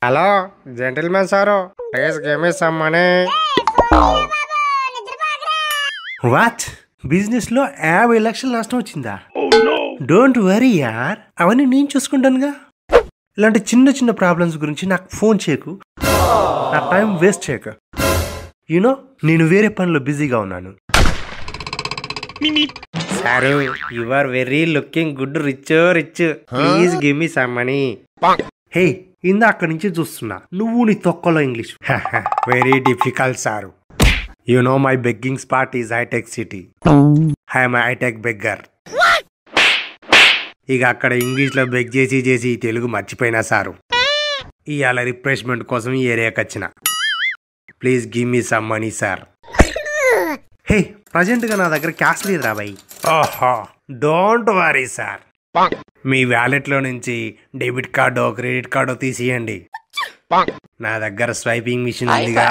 Hello gentlemen sir please give me some money what business లో యాభై లక్షల నష్టం వచ్చిందా డోంట్ వరీ యార్ అవన్నీ నేను చూసుకుంటానుగా ఇలాంటి చిన్న చిన్న ప్రాబ్లమ్స్ గురించి నాకు ఫోన్ చేయకు నా టైం వేస్ట్ చేయకు యూనో నేను వేరే పనిలో బిజీగా ఉన్నాను sir you are very looking good rich rich please give me some money hey ఇందా అక్కడి నుంచి చూస్తున్నా నువ్వు నీ తొక్కలో English very difficult sir you know my begging spot is హైటెక్ సిటీ ఐఎమ్ హైటెక్ బెగ్గర్ ఇక అక్కడ ఇంగ్లీష్ లో బెగ్ చేసి చేసి తెలుగు మర్చిపోయినా సారు ఇవాళ రిఫ్రెష్మెంట్ కోసం ఈ ఏరియాకి వచ్చిన please give me some money sir hey present గా నా దగ్గర క్యాష్ లేదు రా భయ్ ఓహో డోంట్ వరీ సార్ మీ వ్యాలెట్ లో నుంచి డెబిట్ కార్డో క్రెడిట్ కార్డో తీసియండి నా దగ్గర స్వైపింగ్ మిషన్ ఉందిగా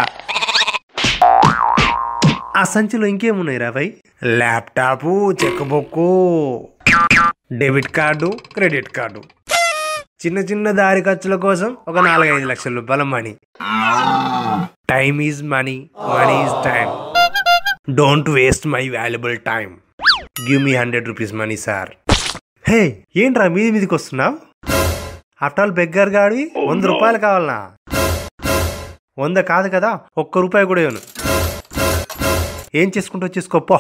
ఆ సంచిలో ఇంకేమున్నాయి రా భయ్ laptop cheque book debit card credit card చిన్న చిన్న దారి ఖర్చుల కోసం ఒక నాలుగైదు లక్షల రూపాయల money time is money money is time don't waste my valuable time give me hundred rupees money sir hey ఏంట్రా మీది మీదకి వస్తున్నావు ఆఫ్టర్ ఆల్ బెగ్గర్ గాడి వంద రూపాయలు కావాలనా వంద కాదు కదా ఒక్క రూపాయి కూడా ఇవ్వను ఏం చేసుకుంటూ చేసుకోపో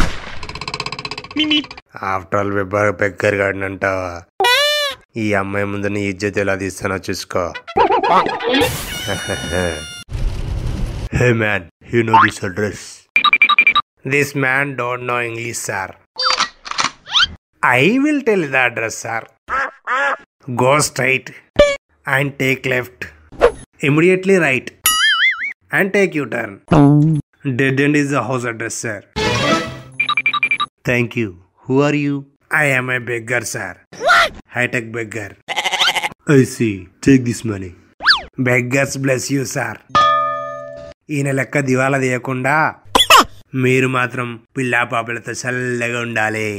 ఆఫ్టర్ ఆల్ బెబ్బర్ బెగ్గర్ గార్డెన్ అంటావా ఈ అమ్మాయి ముందు నీ ఇజ్జత్ ఎలా తీస్తానో చూసుకో hey man you know this address this man don't know English sir I will tell the address sir go straight and take left immediately right and take U turn dead end is the house address sir thank you who are you I am a beggar sir hitech beggar I see take this money beggars bless you sir ఈయన లెక్క దివాలా తీయకుండా మీరు మాత్రం పిల్లా పాపలతో చల్లగా ఉండాలి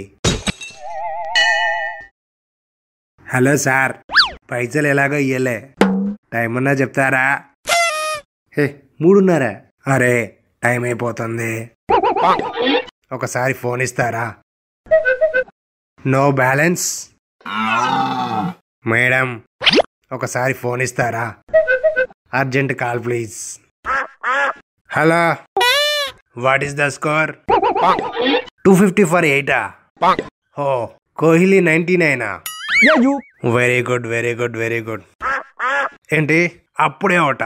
హలో సార్ పైసలు ఎలాగో ఇయ్యలే టైం ఉన్నా చెప్తారా హే మూడున్నారా అరే టైం అయిపోతుంది ఒకసారి ఫోన్ ఇస్తారా నో బ్యాలెన్స్ మేడం ఒకసారి ఫోన్ ఇస్తారా urgent call please hello what is the score two fifty for eight oh Kohli ninety nine very good very good very good ఏంటి అప్పుడే ఒకట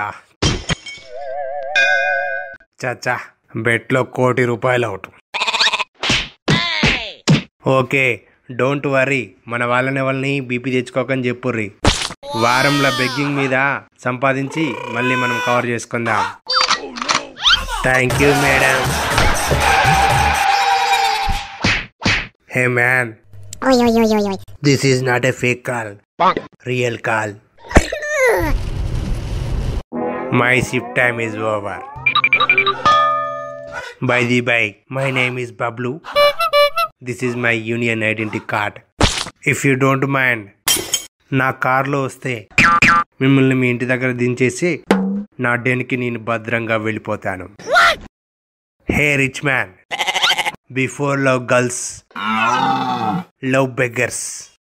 చచ్చా బెట్లో కోటి రూపాయలు అవుట్ ఓకే డోంట్ వరీ మన వాళ్ళని వాళ్ళని బీపీ తెచ్చుకోకని చెప్పుర్రి వారంలో బెగ్గింగ్ మీద సంపాదించి మళ్ళీ మనం కవర్ చేసుకుందాం thank you madam hey man Oi, oi, oi, oi, oi. This is not a fake call real call my shift time is over by the by my name is Bablu this is my union identity card if you don't mind నా కార్లో వస్తే మిమ్మల్ని మీ ఇంటి దగ్గర దించేసి నా డెన్కి నేను భద్రంగా వెళ్ళిపోతాను hey rich man before love girls love beggars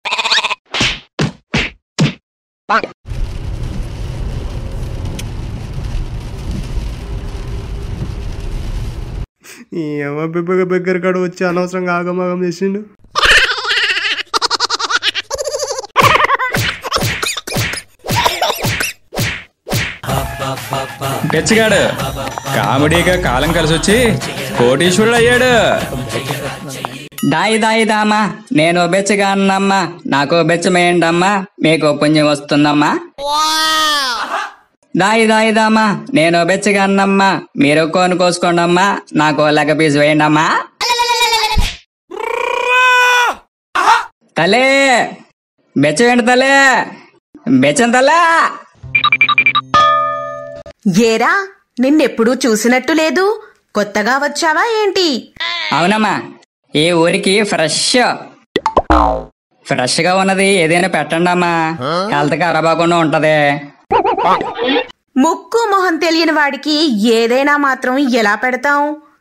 ఈ అమ్మ బిబ్బగా బెగ్గర కాడు వచ్చి అనవసరంగా ఆగమాగం చేసిండు బెచ్చగాడు కామెడీగా కాలం కలిసి వచ్చి కోటీశ్వరుడు అయ్యాడు దాయి దాయి దామా నేను బెచ్చగా అన్నమ్మా నాకు బెచ్చమేయండమ్మా మీకు పుణ్యం వస్తుందమ్మా దాయి దాయి దామా నేను బెచ్చగా అన్నమ్మా మీరు కోను కోసుకోండమ్మా నాకు లెక్క పీసు వేయండమ్మా తలే బెచ్చవేండి తలే బెచ్చం తలే ఏరా నిన్నెప్పుడూ చూసినట్టు లేదు కొత్తగా వచ్చావా ఏంటి అవునమ్మా ఈ ఊరికి ఫ్రెష్ ఫ్రెష్ గా ఉన్నది ఏదైనా పెట్టండి అమ్మా హెల్త్ ఖరాబ్ అవ్వకుండా ఉంటది ముక్కు మొహం తెలియని వాడికి ఏదైనా మాత్రం ఎలా పెడతాం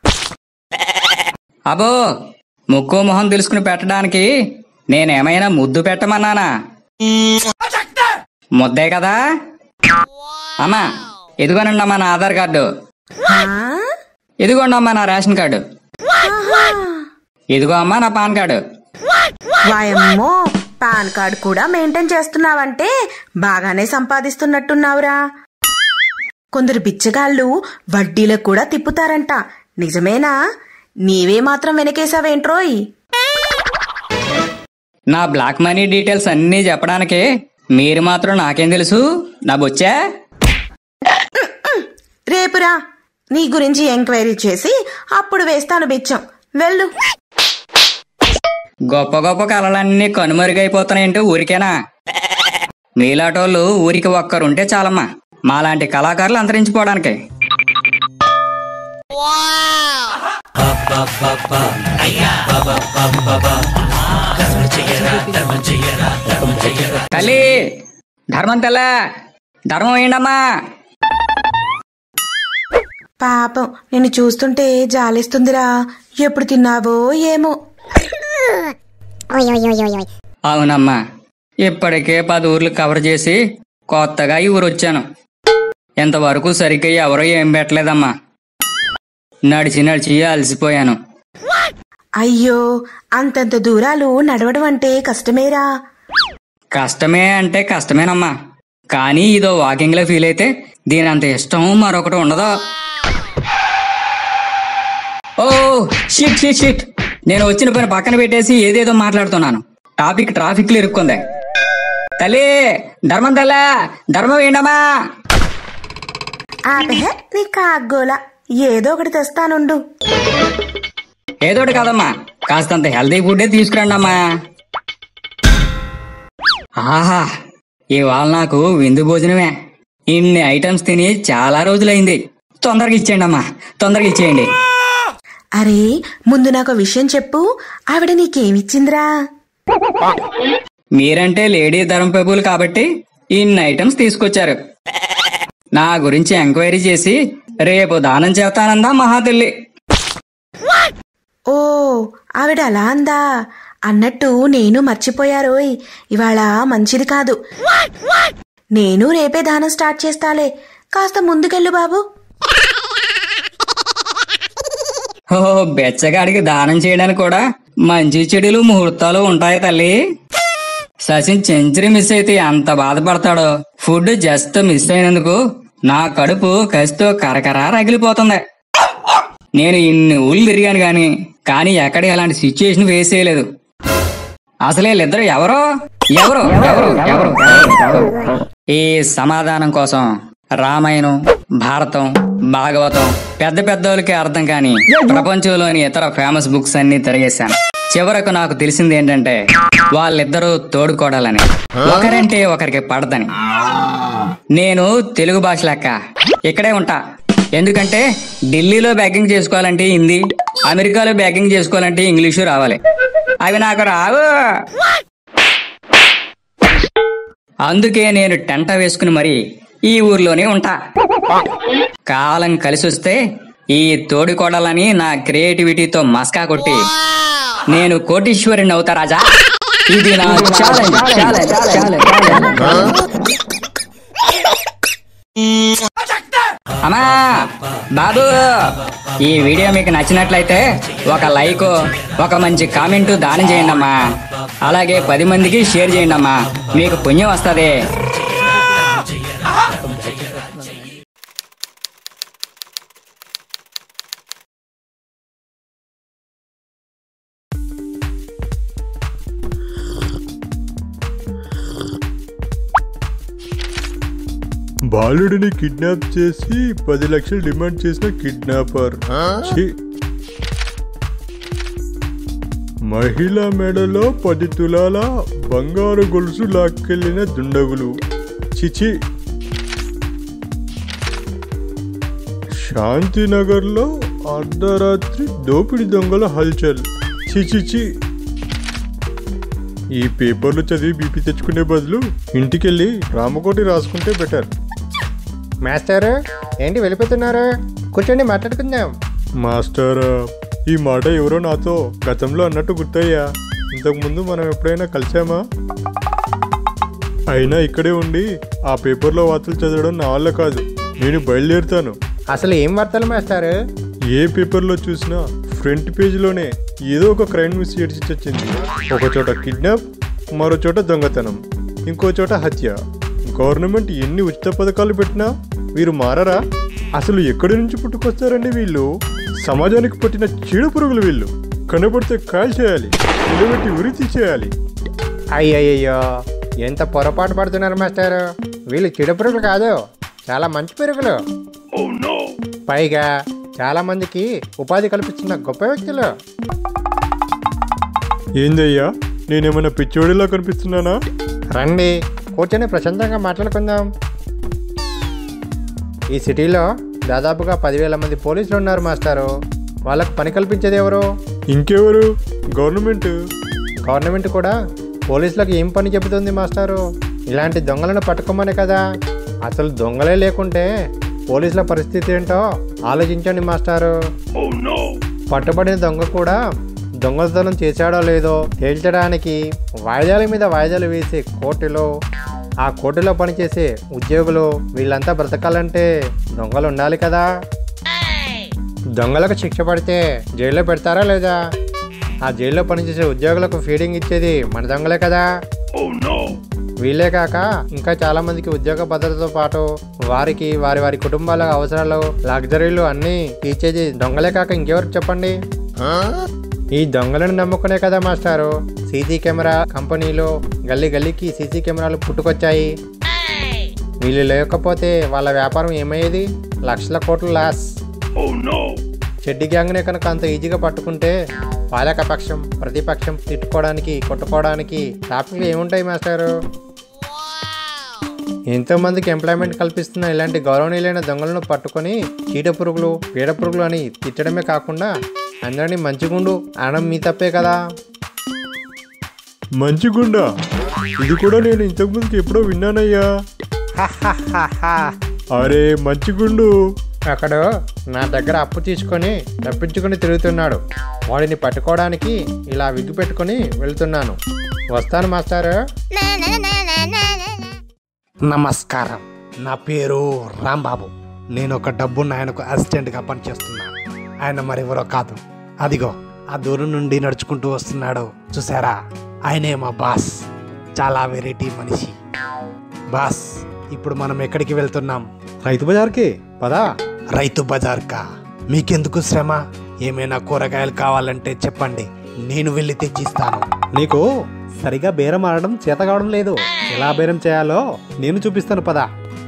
అబో ముక్కు మొహం తెలుసుకుని పెట్టడానికి నేనేమైనా ముద్దు పెట్టమన్నానా ముద్దే కదా అమ్మా ఇదిగోనండి అమ్మా నా ఆధార్ కార్డు ఆ? ఇదిగోండి అమ్మా నా రేషన్ కార్డు ఇదిగో అమ్మా నా పాన్ కార్డు వాయమ్మో పాన్ కార్డ్ కూడా మెయింటైన్ చేస్తున్నావంటే బాగానే సంపాదిస్తున్నట్టున్నావురా కొందరు బిచ్చగాళ్ళు వడ్డీలకు కూడా తిప్పుతారంట నిజమేనా నీవే మాత్రం వెనకేసావేంట్రోయ్ నా బ్లాక్ మనీ డీటెయిల్స్ అన్నీ చెప్పడానికి మీరు మాత్రం నాకేం తెలుసు నా బొచ్చా రేపురా నీ గురించి ఎంక్వైరీ చేసి అప్పుడు వేస్తాను బిచ్చం వెళ్ళు గొప్ప గొప్ప కళలన్నీ కనుమరుగైపోతున్నాయంటే ఊరికేనా మీలాటోళ్ళు ఊరికి ఒక్కరుంటే చాలమ్మా మాలాంటి కళాకారులు అంతరించిపోవడానికి తల్లి ధర్మం తెల్ల ధర్మం ఏంటమ్మా పాపం నిన్ను చూస్తుంటే జాలేస్తుందిరా ఎప్పుడు తిన్నావో ఏమో అవునమ్మా ఇప్పటికే పది ఊర్లు కవర్ చేసి కొత్తగా ఈ ఊరు వచ్చాను ఇంతవరకు సరిగ్గా ఎవరో ఏం పెట్టలేదమ్మా నడిచి నడిచి అలసిపోయాను అయ్యో అంతంత దూరాలు నడవడం అంటే కష్టమేరా కష్టమే అంటే కష్టమేనమ్మా కానీ ఇదో వాకింగ్ లో ఫీల్ అయితే దీని అంత ఇష్టం మరొకటి ఉండదు ఓ షిట్ షిట్ షిట్ నేను వచ్చిన పని పక్కన పెట్టేసి ఏదేదో మాట్లాడుతున్నాను టాపిక్ ట్రాఫిక్ లో ఇరుక్కుంది తల్లి ధర్మం తల్ల ధర్మం ఏంటమ్మా ఆపహే నీ కాగ్గోల ఏదో ఒకటి తెస్తానుండు ఏదోటి కాదమ్మా కాస్తంత హెల్తీ ఫుడ్డే తీసుకురండి అమ్మా ఆహా ఇవాళ నాకు విందు భోజనమే ఇన్ని ఐటమ్స్ తిని చాలా రోజులైంది తొందరగా ఇచ్చేయండి అమ్మా తొందరగా ఇచ్చేయండి అరే ముందు నాకు విషయం చెప్పు ఆవిడ నీకేమిచ్చిందిరా మీరంటే లేడీ ధర్మపేపులు కాబట్టి ఇన్ని ఐటమ్స్ తీసుకొచ్చారు నా గురించి ఎంక్వైరీ చేసి రేపు దానం చేస్తానందా మహాతల్లి ఓ ఆవిడ అలా అందా అన్నట్టు నేను మర్చిపోయారోయ్ ఇవాళ మంచిది కాదు నేను రేపే దానం స్టార్ట్ చేస్తాలే కాస్త ముందుకెళ్ళు బాబు ఓ బెచ్చగాడికి దానం చేయడానికి కూడా మంచి చెడులు ముహూర్తాలు ఉంటాయి తల్లి సచిన్ సెంచరీ మిస్ అయితే ఎంత బాధపడతాడో ఫుడ్ జస్ట్ మిస్ అయినందుకు నా కడుపు కసితో కరకరా రగిలిపోతుంది నేను ఇన్ని ఊళ్ళు తిరిగాను గాని కానీ ఎక్కడ ఎలాంటి సిచ్యుయేషన్ ఫేస్ చేయలేదు అసలే వీళ్ళిద్దరు ఎవరో ఎవరు ఎవరు ఎవరు ఎవరు? ఈ సమాధానం కోసం రామాయణం భారతం భాగవతం పెద్ద పెద్దోళ్ళకి అర్థం కాని ప్రపంచంలోని ఇతర ఫేమస్ బుక్స్ అన్ని తిరిగేశాను చివరకు నాకు తెలిసింది ఏంటంటే వాళ్ళిద్దరూ తోడుకోడాలని ఒకరంటే ఒకరికి పడదని నేను తెలుగు భాష లెక్క ఇక్కడే ఉంటా ఎందుకంటే ఢిల్లీలో బ్యాగింగ్ చేసుకోవాలంటే హిందీ అమెరికాలో బ్యాగింగ్ చేసుకోవాలంటే ఇంగ్లీషు రావాలి అవి నాకు రావు అందుకే నేను టెంట వేసుకుని మరి ఈ ఊర్లోనే ఉంటా కాలం కలిసి వస్తే ఈ తోడికోడలని నా క్రియేటివిటీతో మస్కా కొట్టి నేను కోటీశ్వరిని అవుతా రాజా ఇది నా ఛాలెంజ్ ఛాలెంజ్ ఛాలెంజ్ అమ్మా బాబు ఈ వీడియో మీకు నచ్చినట్లయితే ఒక లైక్ ఒక మంచి కామెంట్ దానం చేయండి అమ్మా అలాగే పది మందికి షేర్ చేయండి అమ్మా మీకు పుణ్యం వస్తుంది బాలుడిని కిడ్నాప్ చేసి పది లక్షలు డిమాండ్ చేసిన కిడ్నాపర్ ఛీ. మహిళ మెడలో పది తులాల బంగారు గొలుసు లాక్కెళ్లిన దుండగులు చిచి శాంతినగర్లో అర్ధరాత్రి దోపిడి దొంగల హల్చల్ చిచిచి ఈ పేపర్లు చదివి బీపీ తెచ్చుకునే బదులు ఇంటికెళ్ళి రామకోటి రాసుకుంటే బెటర్ మాస్టర్ ఏంటి వెళ్ళిపోతున్నారు కూర్చోండి మాట్లాడుకుందాం మాస్టర్ ఈ మాట ఎవరో నాతో గతంలో అన్నట్టు గుర్తయ్యా ఇంతకుముందు మనం ఎప్పుడైనా కలిసామా అయినా ఇక్కడే ఉండి ఆ పేపర్లో వార్తలు చదవడం నా వల్ల కాదు నేను బయలుదేరుతాను అసలు ఏం వార్తలు మాస్టర్ ఏ పేపర్లో చూసినా ఫ్రంట్ పేజీలోనే ఏదో ఒక క్రైమ్ న్యూస్ ఏడ్చి వచ్చింది ఒక చోట కిడ్నాప్ మరో చోట దొంగతనం ఇంకో చోట హత్య గవర్నమెంట్ ఎన్ని ఉచిత పథకాలు పెట్టినా వీరు మారరా అసలు ఎక్కడి నుంచి పుట్టుకొస్తారండి వీళ్ళు సమాజానికి పట్టిన చీడ పురుగులు వీళ్ళు కనబడితే కాల్ చేయాలి నిలబెట్టి ఉరి తీసేయాలి అయ్యయ్యో ఎంత పొరపాటు పడుతున్నారు మాస్టర్ వీళ్ళు చిడపురుగులు కాదు చాలా మంచి పురుగులు పైగా చాలా మందికి ఉపాధి కల్పిస్తున్న గొప్ప వ్యక్తులు ఏందయ్యా నేనేమైనా పిచ్చోడిలా కనిపిస్తున్నానా రండి కూర్చొని ప్రశాంతంగా మాట్లాడుకుందాం ఈ సిటీలో దాదాపుగా పదివేల మంది పోలీసులు ఉన్నారు మాస్టారు వాళ్ళకు పని కల్పించేది ఎవరు ఇంకెవరు గవర్నమెంట్ గవర్నమెంట్ కూడా పోలీసులకు ఏం పని చెబుతుంది మాస్టారు ఇలాంటి దొంగలను పట్టుకోమనే కదా అసలు దొంగలే లేకుంటే పోలీసుల పరిస్థితి ఏంటో ఆలోచించండి మాస్టారు పట్టుబడిన దొంగ కూడా దొంగతనం చేశాడో లేదో తేల్చడానికి వాయిదాల మీద వాయిదాలు వేసే కోర్టులో ఆ కోర్టులో పనిచేసే ఉద్యోగులు వీళ్ళంతా బ్రతకాలంటే దొంగలు ఉండాలి కదా దొంగలకు శిక్ష పడితే జైల్లో పెడతారా లేదా ఆ జైల్లో పనిచేసే ఉద్యోగులకు ఫీడింగ్ ఇచ్చేది మన దొంగలే కదా వీళ్ళే కాక ఇంకా చాలా మందికి ఉద్యోగ భద్రతతో పాటు వారికి వారి వారి కుటుంబాల అవసరాలు లగ్జరీలు అన్నీ తీర్చేది దొంగలే కాక ఇంకెవరికి చెప్పండి ఈ దొంగలను నమ్ముకునే కదా మాస్టారు సీసీ కెమెరా కంపెనీలు గల్లీ గల్లీకి సీసీ కెమెరాలు పుట్టుకొచ్చాయి వీళ్ళు లేకపోతే వాళ్ళ వ్యాపారం ఏమయ్యేది లక్షల కోట్ల లాస్ చెడ్డి గ్యాంగ్నే కనుక అంత ఈజీగా పట్టుకుంటే పాలక పక్షం ప్రతిపక్షం తిట్టుకోవడానికి కొట్టుకోవడానికి టాపిక్లు ఏముంటాయి మాస్టారు ఎంతో మందికి ఎంప్లాయ్మెంట్ కల్పిస్తున్న ఇలాంటి గౌరవనీయులైన దొంగలను పట్టుకొని చీడ పురుగులు పీడ పురుగులు అని తిట్టడమే కాకుండా అందరినీ మంచిగుండు అనడం మీ తప్పే కదా మంచిగుండా ఇది కూడా నేను ఇంతకుముందుకు ఎప్పుడో విన్నానయ్యా అరే మంచిగుండు అక్కడ నా దగ్గర అప్పు తీసుకొని తప్పించుకొని తిరుగుతున్నాడు వాడిని పట్టుకోవడానికి ఇలా విగ్గు పెట్టుకొని వెళ్తున్నాను వస్తాను మాస్టారు నమస్కారం నా పేరు రాంబాబు నేను ఒక డబ్బున్న ఆయనకు అసిస్టెంట్గా పనిచేస్తున్నాను ఆయన మరెవరో కాదు అదిగో ఆ దూరం నుండి నడుచుకుంటూ వస్తున్నాడు చూసారా ఆయనే మా బాస్ చాలా వెరైటీ మనిషి బాస్ ఇప్పుడు మనం ఎక్కడికి వెళ్తున్నాం రైతు బజార్కి పదా రైతు బజార్కా మీకెందుకు శ్రమ ఏమైనా కూరగాయలు కావాలంటే చెప్పండి నేను వెళ్ళి తెచ్చిస్తాను నీకు సరిగా బేరం ఆడడం చేత కావడం లేదు ఎలా బేరం చేయాలో నేను చూపిస్తాను పదా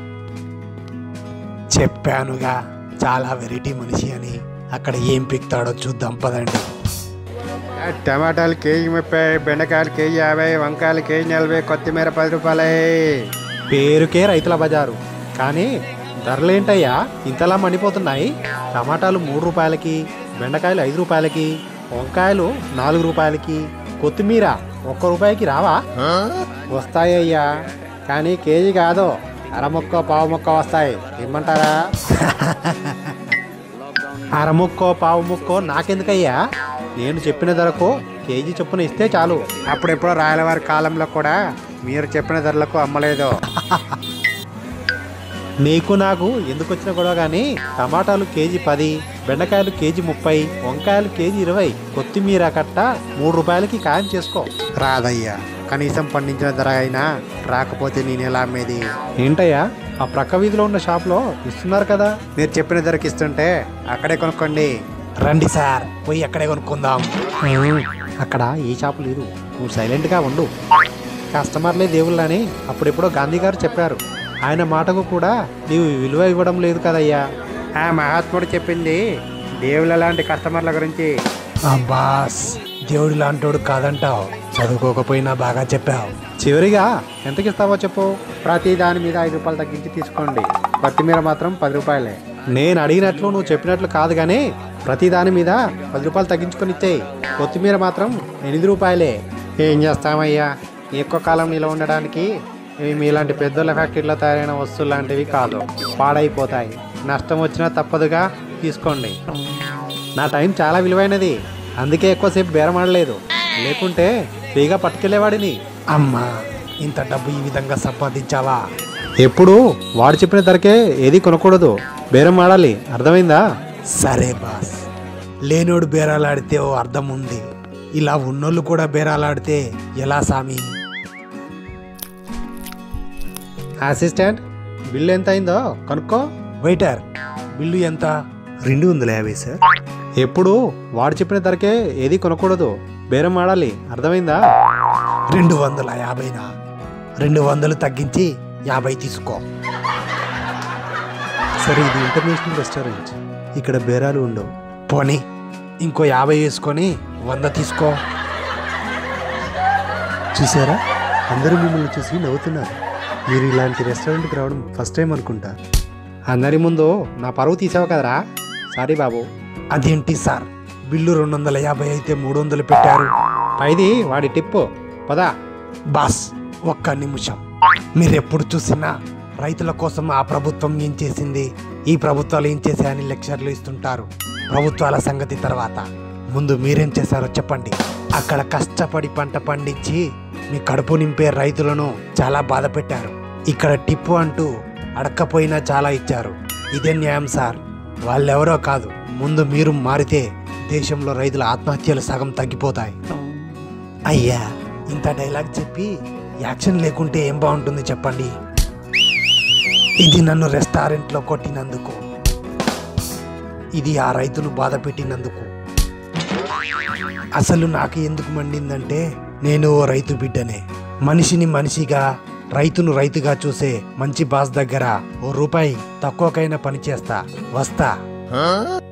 చెప్పానుగా చాలా వెరైటీ మనిషి అని అక్కడ ఏం పిక్తాడో చూద్దాం పదండి టమాటాలు కేజీ ముప్పై బెండకాయలు కేజీ యాభై వంకాయలు కేజీ నలభై కొత్తిమీర పది రూపాయలే పేరుకే రైతుల బజారు కానీ ధరలేంటయ్యా ఇంతలా మండిపోతున్నాయి టమాటాలు మూడు రూపాయలకి బెండకాయలు ఐదు రూపాయలకి వంకాయలు నాలుగు రూపాయలకి కొత్తిమీర ఒక్క రూపాయికి రావా వస్తాయ్యా కానీ కేజీ కాదు అర ముక్క పావు ముక్క వస్తాయి ఇమ్మంటారా అర ముక్కో పావు ముక్కో నాకెందుకయ్యా నేను చెప్పిన ధరకు కేజీ చొప్పున ఇస్తే చాలు అప్పుడెప్పుడో రాయలవారి కాలంలో కూడా మీరు చెప్పిన ధరలకు అమ్మలేదు నీకు నాకు ఎందుకు వచ్చిన గొడవ కానీ టమాటాలు కేజీ పది బెండకాయలు కేజీ ముప్పై వంకాయలు కేజీ ఇరవై కొత్తిమీర కట్ట మూడు రూపాయలకి ఖాయం చేసుకో రాదయ్యా కనీసం పండించిన ధర అయినా రాకపోతే నేను ఎలా అమ్మేది ఏంటయ్యా ఆ ప్రక్క వీధిలో ఉన్న షాప్లో ఇస్తున్నారు కదా మీరు చెప్పిన ధరకి ఇస్తుంటే అక్కడే కొనుక్కోండి రండి సార్ పోయి అక్కడే కొనుక్కుందాం అక్కడ ఏ షాపు లేదు నువ్వు సైలెంట్గా ఉండు కస్టమర్లే దేవుళ్ళని అప్పుడెప్పుడో గాంధీ గారు చెప్పారు ఆయన మాటకు కూడా నీవు విలువ ఇవ్వడం లేదు కదయ్యా ఆ మహాత్ముడు చెప్పింది దేవుళ్ళ లాంటి కస్టమర్ల గురించి ఆ బాస్ దేవుడు లాంటోడు కాదంటావు చదువుకోకపోయినా బాగా చెప్పావు చివరిగా ఎంతకి ఇస్తావో చెప్పు ప్రతి దాని మీద ఐదు రూపాయలు తగ్గించి తీసుకోండి కొత్తిమీర మాత్రం పది రూపాయలే నేను అడిగినట్లు నువ్వు చెప్పినట్లు కాదు కానీ ప్రతి దాని మీద పది రూపాయలు తగ్గించుకొని ఇచ్చేయి కొత్తిమీర మాత్రం ఎనిమిది రూపాయలే ఏం చేస్తామయ్యా ఎక్కువ కాలం నిలవ ఉండడానికి ఇవి మీలాంటి పెద్దోళ్ళ ఫ్యాక్టరీలో తయారైన వస్తువులు లాంటివి కాదు పాడైపోతాయి నష్టం వచ్చినా తప్పదుగా తీసుకోండి నా టైం చాలా విలువైనది అందుకే ఎక్కువసేపు బేరమాడలేదు లేకుంటే ఫ్రీగా పట్టుకెళ్ళేవాడిని అమ్మా ఇంత డబ్బు ఈ విధంగా సంపాదించావా ఎప్పుడు వాడు చెప్పిన ధరకే ఏది కొనకూడదు బేరం ఆడాలి అర్థమైందా సరే బాస్ లేనోడు బేరాలాడితే ఓ అర్థం ఉంది ఇలా ఉన్నోళ్ళు కూడా బేరాలాడితే ఎలా సామి అసిస్టెంట్ బిల్ ఎంత అయిందో కనుక్కో వెయిటర్ బిల్లు ఎంత రెండు వందల యాభై సార్ ఎప్పుడు వాడు చెప్పిన ధరకే ఏది కొనకూడదు బేరం ఆడాలి అర్థమైందా రెండు వందల యాభైనా రెండు వందలు తగ్గించి యాభై తీసుకో సరే ఇది ఇంటర్నేషనల్ రెస్టారెంట్ ఇక్కడ బేరాలు ఉండవు పోనీ ఇంకో యాభై వేసుకొని వంద తీసుకో చూసారా అందరూ మిమ్మల్ని చూసి నవ్వుతున్నారు మీరు ఇలాంటి రెస్టారెంట్కి రావడం ఫస్ట్ టైం అనుకుంటా అందరి ముందు నా పరువు తీసావు కదరా సారీ బాబు అదేంటి సార్ బిల్లు రెండు వందల యాభై అయితే మూడు వందలు పెట్టారు పైది వాడి టిప్పు పదా బాస్ ఒక్క నిమిషం మీరెప్పుడు చూసినా రైతుల కోసం ఆ ప్రభుత్వం ఏం చేసింది ఈ ప్రభుత్వాలు ఏం చేశాయని లెక్చర్లు ఇస్తుంటారు ప్రభుత్వాల సంగతి తర్వాత ముందు మీరేం చేశారో చెప్పండి అక్కడ కష్టపడి పంట పండించి మీ కడుపు నింపే రైతులను చాలా బాధ పెట్టారు ఇక్కడ టిప్పు అంటూ అడక్కపోయినా చాలా ఇచ్చారు ఇదే న్యాయం సార్ వాళ్ళెవరో కాదు ముందు మీరు మారితే దేశంలో రైతుల ఆత్మహత్యలు సగం తగ్గిపోతాయి అయ్యా ఇంత డైలాగ్ చెప్పి యాక్షన్ లేకుంటే ఏం బాగుంటుంది చెప్పండి ఇది నన్ను రెస్టారెంట్లో కొట్టినందుకు ఇది ఆ రైతును బాధ పెట్టినందుకు అసలు నాకు ఎందుకు మండిందంటే నేను ఓ రైతు బిడ్డనే మనిషిని మనిషిగా రైతును రైతుగా చూసే మంచి బాస్ దగ్గర ఓ రూపాయి తక్కువకైనా పని చేస్తా వస్తా